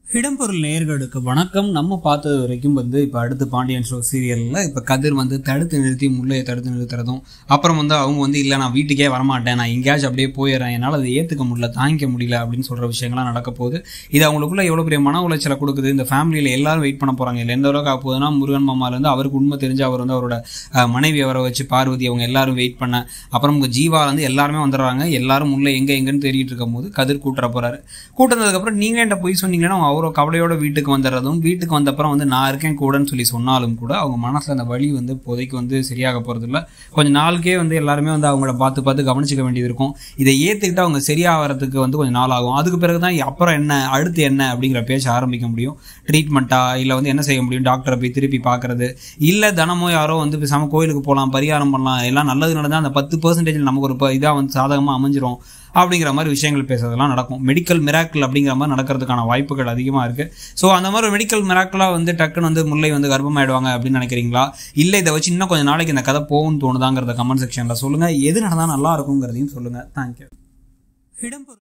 இடம்பொருள் நேயர்களுக்கு வணக்கம் நம்ம பார்த்தது வரைக்கும் வந்து இப்போ அடுத்து பாண்டியன் ஷோ சீரியலில் இப்போ கதிர் வந்து தடுத்து நிறுத்தி முல்லையை தடுத்து நிறுத்துறதும் அப்புறம் வந்து அவங்க வந்து இல்லை நான் வீட்டுக்கே வரமாட்டேன் நான் எங்கேயாச்சும் அப்படியே போயிடுறேன் என்னால் அதை ஏற்றுக்க முடியல தாங்கிக்க முடியல அப்படின்னு சொல்கிற விஷயங்கள்லாம் நடக்க போகுது இது அவங்களுக்குள்ள எவ்வளோ பெரிய மன உளைச்சலை கொடுக்குது இந்த ஃபேமிலியில் எல்லாரும் வெயிட் பண்ண போகிறாங்க இல்லை எந்த அளவுக்கு ஆக போகுதுன்னா முருகன் மாமாலேருந்து அவருக்கு உண்மை தெரிஞ்சு அவர் வந்து அவரோட அஹ், மனைவி அவரை வச்சு பார்வதி அவங்க எல்லாரும் வெயிட் பண்ண அப்புறம் உங்கள் ஜீவா வந்து எல்லாருமே வந்துடுறாங்க எல்லாரும் முல்லை எங்கே எங்கன்னு தேடிட்டு இருக்கும் போது கதிர் கூட்டுற போகிறாரு கூட்டினதுக்கப்புறம் நீங்களே என்கிட்ட போய் சொன்னீங்கன்னா அவங்க அவ்வளோ கவலையோட வீட்டுக்கு வந்துடுறதும் வீட்டுக்கு வந்தப்புறம் வந்து நான் இருக்கேன் கூடன்னு சொல்லி சொன்னாலும் கூட அவங்க மனசில் அந்த வலி வந்து இப்போதைக்கு வந்து சரியாக போகிறதில்ல கொஞ்சம் நாளுக்கே வந்து எல்லாருமே வந்து அவங்கள பார்த்து பார்த்து கவனிச்சிக்க வேண்டியது இருக்கும் இதை ஏற்றுக்கிட்டு அவங்க சரியாகிறதுக்கு வந்து கொஞ்சம் நாள் ஆகும் அதுக்கு பிறகு தான் அப்புறம் என்ன அடுத்து என்ன அப்படிங்கிற பேச ஆரம்பிக்க முடியும் ட்ரீட்மெண்ட்டா இல்லை வந்து என்ன செய்ய முடியும் டாக்டரை போய் திருப்பி பார்க்கறது இல்லை தினமும் யாரோ வந்து பேசாமல் கோயிலுக்கு போகலாம் பரிகாரம் பண்ணலாம் எல்லாம் நல்லது நடந்தால் அந்த பத்து பர்சன்டேஜ் நமக்கு ஒரு இதாக வந்து சாதகமாக அமைஞ்சிரும் அப்படிங்கிற மாதிரி விஷயங்கள் பேசுறதெல்லாம் நடக்கும் மெடிக்கல் மிராக்கிள் அப்படிங்கிற மாதிரி நடக்கிறதுக்கான வாய்ப்புகள் அதிகமாக இருக்குது ஸோ அந்த மாதிரி மெடிக்கல் மிராக்கிளாக வந்து டக்குன்னு வந்து முல்லை வந்து கர்ப்பமாயிடுவாங்க அப்படின்னு நினைக்கிறீங்களா இல்லை இதை வச்சு இன்னும் கொஞ்சம் நாளைக்கு இந்த கதை போகும்னு தோணுதாங்கிறத கமெண்ட் செக்ஷனில் சொல்லுங்கள் எது நடந்தால் நல்லா இருக்குங்கிறதையும் சொல்லுங்கள் தேங்க்யூ இடம்பொருள்